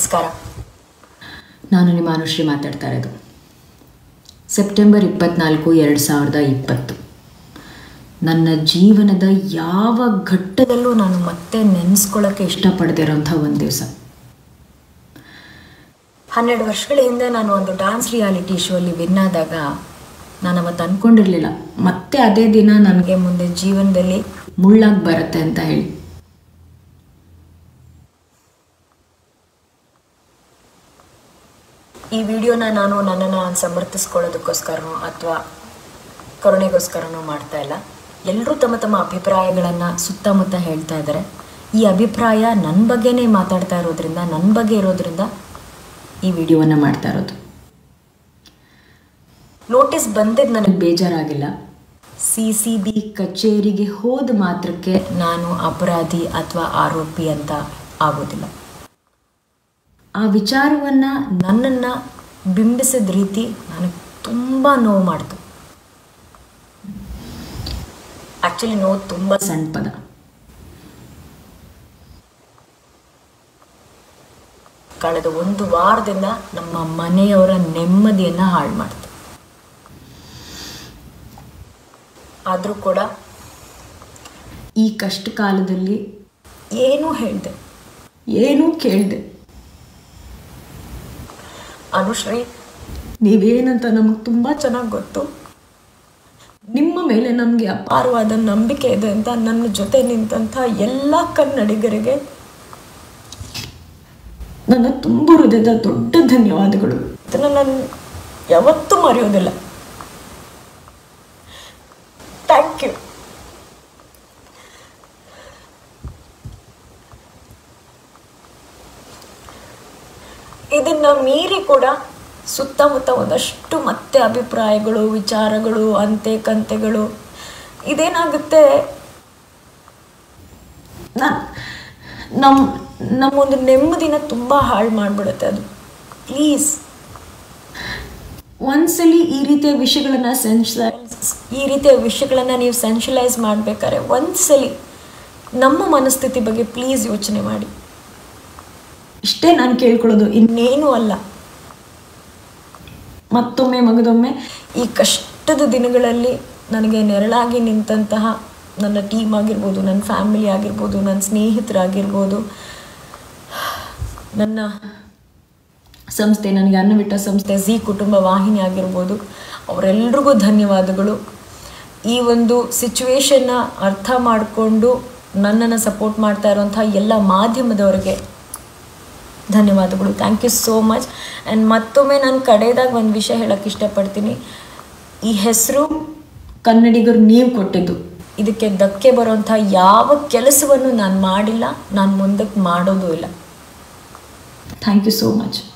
ನಮಸ್ಕಾರ ನಾನು ನಿಮ್ಮ ಅನುಶ್ರೀ ಮಾತಾಡ್ತಾ ಇರೋದು ಸೆಪ್ಟೆಂಬರ್ ಇಪ್ಪತ್ನಾಲ್ಕು ಎರಡು ಸಾವಿರದ ಇಪ್ಪತ್ತು ನನ್ನ ಜೀವನದ ಯಾವ ಘಟ್ಟದಲ್ಲೂ ನಾನು ಮತ್ತೆ ನೆನೆಸ್ಕೊಳ್ಳೋಕ್ಕೆ ಇಷ್ಟಪಡದಿರೋಂಥ ಒಂದು ದಿವಸ ಹನ್ನೆರಡು ವರ್ಷಗಳ ಹಿಂದೆ ನಾನು ಒಂದು ಡಾನ್ಸ್ ರಿಯಾಲಿಟಿ ಶೋ ಅಲ್ಲಿ ವಿನ್ ಆದಾಗ ನಾನು ಅವತ್ತು ಅಂದ್ಕೊಂಡಿರಲಿಲ್ಲ ಮತ್ತೆ ಅದೇ ದಿನ ನನಗೆ ಮುಂದೆ ಜೀವನದಲ್ಲಿ ಮುಳ್ಳಾಗಿ ಬರುತ್ತೆ ಅಂತ ಹೇಳಿ ಈ ವಿಡಿಯೋನ ನಾನು ನನ್ನನ್ನು ನಾನು ಸಮರ್ಥಿಸ್ಕೊಳ್ಳೋದಕ್ಕೋಸ್ಕರನೋ ಅಥವಾ ಕರುಣೆಗೋಸ್ಕರನೋ ಮಾಡ್ತಾ ಇಲ್ಲ ಎಲ್ಲರೂ ತಮ್ಮ ತಮ್ಮ ಅಭಿಪ್ರಾಯಗಳನ್ನು ಸುತ್ತಮುತ್ತ ಹೇಳ್ತಾ ಇದ್ದಾರೆ ಈ ಅಭಿಪ್ರಾಯ ನನ್ನ ಬಗ್ಗೆನೇ ಮಾತಾಡ್ತಾ ಇರೋದ್ರಿಂದ ನನ್ನ ಬಗ್ಗೆ ಇರೋದ್ರಿಂದ ಈ ವಿಡಿಯೋವನ್ನು ಮಾಡ್ತಾ ಇರೋದು ನೋಟಿಸ್ ಬಂದಿದ್ದು ನನಗೆ ನನಗೆ ಬೇಜಾರಾಗಿಲ್ಲ ಸಿ ಸಿ ಬಿ ಕಚೇರಿಗೆ ಹೋದ ಮಾತ್ರಕ್ಕೆ ನಾನು ಅಪರಾಧಿ ಅಥವಾ ಆರೋಪಿ ಅಂತ ಆಗೋದಿಲ್ಲ ಆ ವಿಚಾರವನ್ನು ನನ್ನನ್ನು ಬಿಂಬಿಸಿದ ರೀತಿ ನನಗೆ ತುಂಬ ನೋವು ಮಾಡ್ತು ಆ್ಯಕ್ಚುಲಿ ನೋವು ತುಂಬ ಸಣ್ಣ ಪದ ಕಳೆದ ಒಂದು ವಾರದಿಂದ ನಮ್ಮ ಮನೆಯವರ ನೆಮ್ಮದಿಯನ್ನು ಹಾಳು ಮಾಡ್ತು ಆದರೂ ಕೂಡ ಈ ಕಷ್ಟ ಕಾಲದಲ್ಲಿ ಏನೂ ಹೇಳಿದೆ ಏನೂ ಕೇಳಿದೆ ಅನುಶ್ರೀ ನೀವೇನಂತ ನಮಗೆ ತುಂಬ ಚೆನ್ನಾಗಿ ಗೊತ್ತು ನಿಮ್ಮ ಮೇಲೆ ನಮಗೆ ಅಪ್ಪ ಅಪಾರವಾದ ನಂಬಿಕೆ ಇದೆ ಅಂತ ನನ್ನ ಜೊತೆ ನಿಂತಹ ಎಲ್ಲ ಕನ್ನಡಿಗರಿಗೆ ನನ್ನ ತುಂಬ ಹೃದಯದ ದೊಡ್ಡ ಧನ್ಯವಾದಗಳು ಇದನ್ನು ನಾನು ಯಾವತ್ತೂ ಮರೆಯೋದಿಲ್ಲ ಥ್ಯಾಂಕ್ ಯು ಇದನ್ನ ಮೀರಿ ಕೂಡ ಸುತ್ತಮುತ್ತ ಒಂದಷ್ಟು ಮತ್ತೆ ಅಭಿಪ್ರಾಯಗಳು ವಿಚಾರಗಳು ಅಂತೆ ಕಂತೆಗಳು ಇದೇನಾಗುತ್ತೆ ನಾನು ನಮ್ಮ ನಮ್ಮೊಂದು ನೆಮ್ಮದಿನ ತುಂಬ ಹಾಳು ಮಾಡಿಬಿಡುತ್ತೆ ಅದು ಪ್ಲೀಸ್ ಒಂದ್ಸಲಿ ಈ ರೀತಿಯ ವಿಷಯಗಳನ್ನು ಸೆನ್ಸ್ ಈ ರೀತಿಯ ವಿಷಯಗಳನ್ನು ನೀವು ಸೆನ್ಷಲೈಸ್ ಮಾಡಬೇಕಾದ್ರೆ ಒಂದ್ಸಲಿ ನಮ್ಮ ಮನಸ್ಥಿತಿ ಬಗ್ಗೆ ಪ್ಲೀಸ್ ಯೋಚನೆ ಮಾಡಿ ಇಷ್ಟೇ ನಾನು ಕೇಳ್ಕೊಳ್ಳೋದು ಇನ್ನು ಇನ್ನೇನೂ ಅಲ್ಲ ಮತ್ತೊಮ್ಮೆ ಮಗದೊಮ್ಮೆ ಈ ಕಷ್ಟದ ದಿನಗಳಲ್ಲಿ ನನಗೆ ನೆರಳಾಗಿ ನಿಂತಹ ನನ್ನ ಟೀಮ್ ಆಗಿರ್ಬೋದು ನನ್ನ ಫ್ಯಾಮಿಲಿ ಆಗಿರ್ಬೋದು ನನ್ನ ಸ್ನೇಹಿತರಾಗಿರ್ಬೋದು ನನ್ನ ಸಂಸ್ಥೆ ನನಗೆ ಅನ್ನವಿಟ್ಟ ಸಂಸ್ಥೆ ಜಿ ಕುಟುಂಬ ವಾಹಿನಿ ಆಗಿರ್ಬೋದು ಅವರೆಲ್ರಿಗೂ ಧನ್ಯವಾದಗಳು ಈ ಒಂದು ಸಿಚುವೇಶನ್ನ ಅರ್ಥ ಮಾಡಿಕೊಂಡು ನನ್ನನ್ನು ಸಪೋರ್ಟ್ ಮಾಡ್ತಾ ಇರುವಂಥ ಎಲ್ಲ ಮಾಧ್ಯಮದವರಿಗೆ ಧನ್ಯವಾದಗಳು thank you so much and ಮತ್ತೊಮ್ಮೆ ನಾನು ಕಡೆಯದಾಗ ಒಂದು ವಿಷಯ ಹೇಳೋಕ್ಕೆ ಇಷ್ಟಪಡ್ತೀನಿ ಈ ಹೆಸರು ಕನ್ನಡಿಗರು ನೀವು ಕೊಟ್ಟಿದ್ದು ಇದಕ್ಕೆ ಧಕ್ಕೆ ಬರುವಂಥ ಯಾವ ಕೆಲಸವನ್ನು ನಾನು ಮಾಡಿಲ್ಲ ನಾನು ಮುಂದಕ್ಕೆ ಮಾಡೋದು ಇಲ್ಲ ಥ್ಯಾಂಕ್ ಯು ಸೋ ಮಚ್